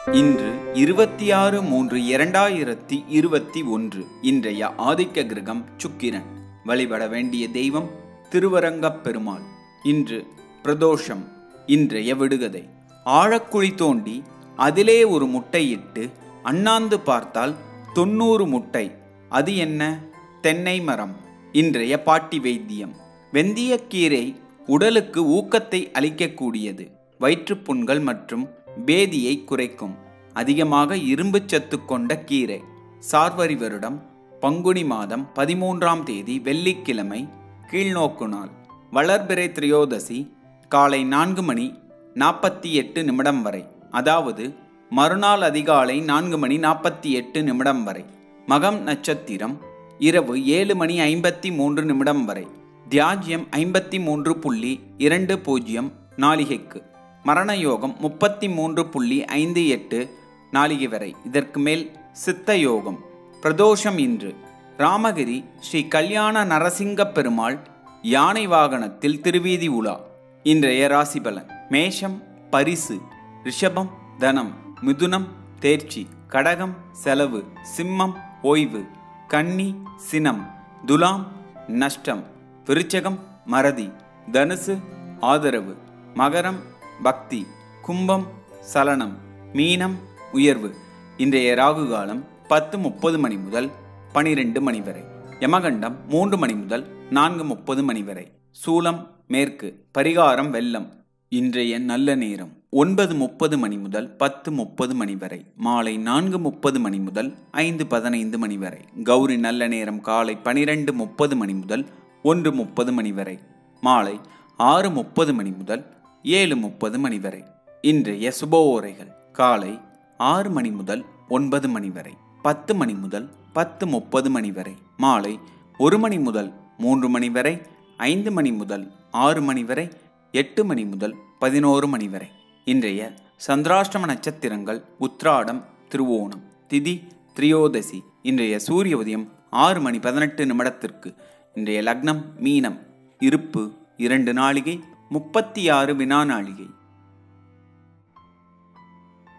இன்று இருபத்தி ஆறு மூன்று இரண்டாயிரத்தி இருபத்தி ஒன்று இன்றைய ஆதிக்க கிரகம் சுக்கிரன் வழிபட வேண்டிய தெய்வம் திருவரங்கப் பெருமாள் இன்று பிரதோஷம் இன்றைய விடுகதை ஆழக்குழி தோண்டி அதிலே ஒரு முட்டையிட்டு அண்ணாந்து பார்த்தால் தொண்ணூறு முட்டை அது என்ன தென்னை மரம் இன்றைய பாட்டி வைத்தியம் வெந்தயக்கீரை உடலுக்கு ஊக்கத்தை அளிக்கக்கூடியது வயிற்றுப்புண்கள் மற்றும் பேதியை குறைக்கும் அதிகமாக இரும்புச் சத்து கொண்ட கீரை சார்வரி வருடம் பங்குனி மாதம் பதிமூன்றாம் தேதி வெள்ளிக்கிழமை கீழ்நோக்கு நாள் வளர்பிறை திரையோதசி காலை நான்கு மணி நாற்பத்தி எட்டு நிமிடம் வரை அதாவது மறுநாள் அதிகாலை நான்கு மணி நாற்பத்தி எட்டு நிமிடம் வரை மகம் நட்சத்திரம் இரவு ஏழு மணி ஐம்பத்தி மூன்று நிமிடம் வரை தியாஜ்யம் ஐம்பத்தி மூன்று புள்ளி இரண்டு பூஜ்ஜியம் நாளிகைக்கு மரண யோகம் முப்பத்தி மூன்று புள்ளி ஐந்து எட்டு நாளிகை வரை இதற்கு மேல் சித்த யோகம் பிரதோஷம் இன்று ராமகிரி ஸ்ரீ கல்யாண நரசிங்க பெருமாள் யானை வாகனத்தில் திருவீதி உலா இன்றைய ராசிபலன் மேஷம் பரிசு ரிஷபம் தனம் மிதுனம் தேர்ச்சி கடகம் செலவு சிம்மம் ஓய்வு கன்னி சினம் துலாம் நஷ்டம் விருச்சகம் மறதி தனுசு ஆதரவு மகரம் பக்தி கும்பம் சலனம் மீனம் உயர்வு இன்றைய ராகு காலம் பத்து முப்பது மணி முதல் பனிரெண்டு மணி வரை யமகண்டம் மூன்று மணி முதல் நான்கு முப்பது மணி வரை சூலம் மேற்கு பரிகாரம் வெள்ளம் இன்றைய நல்ல நேரம் ஒன்பது முப்பது மணி முதல் பத்து முப்பது மணி வரை மாலை நான்கு முப்பது மணி முதல் ஐந்து பதினைந்து மணி வரை கௌரி நல்ல நேரம் காலை பனிரெண்டு முப்பது மணி முதல் ஒன்று முப்பது மணி வரை மாலை ஆறு முப்பது மணி முதல் ஏழு முப்பது மணி வரை இன்றைய சுப ஓரைகள் காலை ஆறு மணி முதல் ஒன்பது மணி வரை பத்து மணி முதல் பத்து முப்பது மணி வரை மாலை ஒரு மணி முதல் மூன்று மணி வரை ஐந்து மணி முதல் ஆறு மணி வரை எட்டு மணி முதல் பதினோரு மணி வரை இன்றைய சந்திராஷ்டம நட்சத்திரங்கள் உத்ராடம் திருவோணம் திதி திரியோதசி இன்றைய சூரிய உதயம் ஆறு மணி பதினெட்டு நிமிடத்திற்கு இன்றைய லக்னம் மீனம் இருப்பு இரண்டு நாளிகை முப்பத்தி ஆறு வினா நாளிகை